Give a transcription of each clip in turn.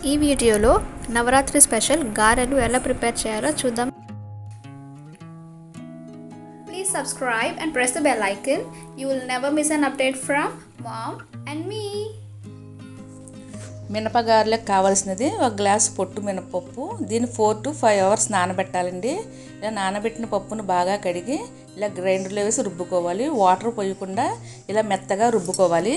ఈ వీడియోలో నవరాత్రి స్పెషల్ గారెలు ఎలా ప్రిపేర్ చేయాలో చూద్దాం please subscribe and press the bell icon you will never miss an update from mom and me మినపగారెలకు కావాల్సినది ఒక గ్లాస్ పొట్టు మినపప్పు దీన్ని ఫోర్ టు ఫైవ్ అవర్స్ నానబెట్టాలండి ఇలా నానబెట్టిన పప్పును బాగా కడిగి ఇలా గ్రైండర్లో వేసి రుబ్బుకోవాలి వాటర్ పోయకుండా ఇలా మెత్తగా రుబ్బుకోవాలి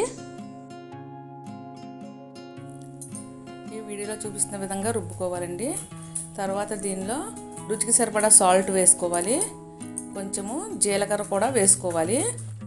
ఈ వీడియోలో చూపిస్తున్న విధంగా రుబ్బుకోవాలండి తర్వాత దీనిలో రుచికి సరిపడా సాల్ట్ వేసుకోవాలి కొంచెము జీలకర్ర కూడా వేసుకోవాలి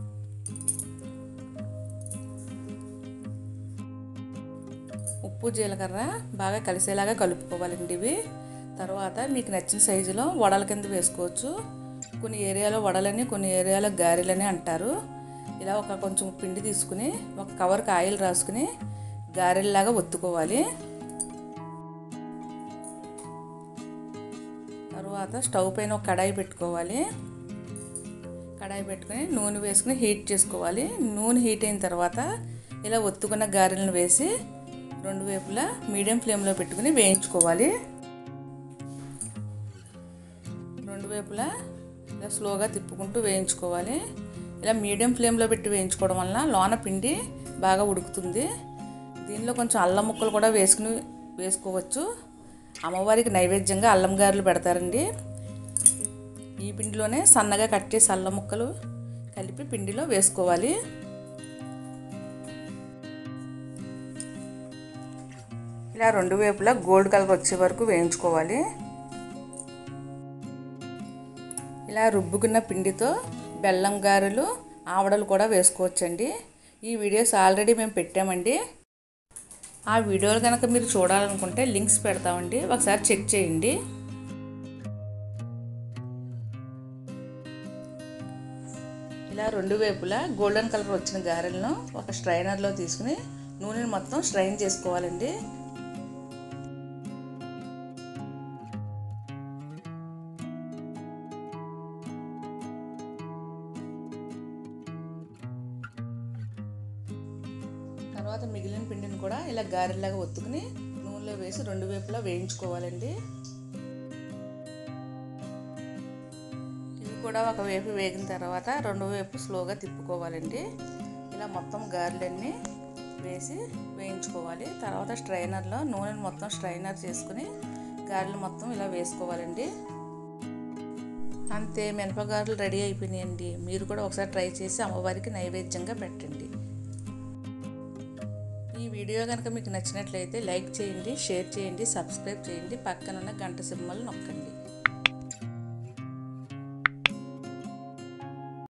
ఉప్పు జీలకర్ర బాగా కలిసేలాగా కలుపుకోవాలండి ఇవి తర్వాత మీకు నచ్చిన సైజులో వడల కింద వేసుకోవచ్చు కొన్ని ఏరియాలో వడలని కొన్ని ఏరియాలో గారెలని అంటారు ఇలా ఒక కొంచెం పిండి తీసుకుని ఒక కవర్కి ఆయిల్ రాసుకుని గారెల్లాగా ఒత్తుకోవాలి తర్వాత స్టవ్ పైన ఒక కడాయి పెట్టుకోవాలి కడాయి పెట్టుకుని నూనె వేసుకుని హీట్ చేసుకోవాలి నూనె హీట్ అయిన తర్వాత ఇలా ఒత్తుకున్న గారెలను వేసి రెండు వైపులా మీడియం ఫ్లేమ్లో పెట్టుకుని వేయించుకోవాలి రెండు వైపులా ఇలా స్లోగా తిప్పుకుంటూ వేయించుకోవాలి ఇలా మీడియం ఫ్లేమ్లో పెట్టి వేయించుకోవడం వలన లోన పిండి బాగా ఉడుకుతుంది దీనిలో కొంచెం అల్లం ముక్కలు కూడా వేసుకుని వేసుకోవచ్చు అమ్మవారికి నైవేద్యంగా అల్లం గారెలు పెడతారండి ఈ పిండిలోనే సన్నగా కట్ చేసి అల్లం ముక్కలు కలిపి పిండిలో వేసుకోవాలి ఇలా రెండు వైపులా గోల్డ్ కలర్ వచ్చే వరకు వేయించుకోవాలి ఇలా రుబ్బుకున్న పిండితో బెల్లం గారెలు ఆవడలు కూడా వేసుకోవచ్చండి ఈ వీడియోస్ ఆల్రెడీ మేము పెట్టామండి ఆ వీడియోలు కనుక మీరు చూడాలనుకుంటే లింక్స్ పెడతామండి ఒకసారి చెక్ చేయండి ఇలా రెండు వైపులా గోల్డెన్ కలర్ వచ్చిన గారెలను ఒక స్ట్రైనర్లో తీసుకుని నూనెని మొత్తం స్ట్రైన్ చేసుకోవాలండి తర్వాత మిగిలిన పిండిని కూడా ఇలా గారెలాగా ఒత్తుకుని నూనెలో వేసి రెండు వైపులా వేయించుకోవాలండి ఇవి కూడా ఒక వైపు వేగిన తర్వాత రెండు వైపు స్లోగా తిప్పుకోవాలండి ఇలా మొత్తం గారెలన్నీ వేసి వేయించుకోవాలి తర్వాత స్ట్రైనర్లో నూనెను మొత్తం స్ట్రైనర్ చేసుకుని గారెలు మొత్తం ఇలా వేసుకోవాలండి అంతే మినపగారెలు రెడీ అయిపోయినాయండి మీరు కూడా ఒకసారి ట్రై చేసి అమ్మవారికి నైవేద్యంగా పెట్టండి ఈ వీడియో కనుక మీకు నచ్చినట్లయితే లైక్ చేయండి షేర్ చేయండి సబ్స్క్రైబ్ చేయండి పక్కనున్న గంట సింబల్ నొక్కండి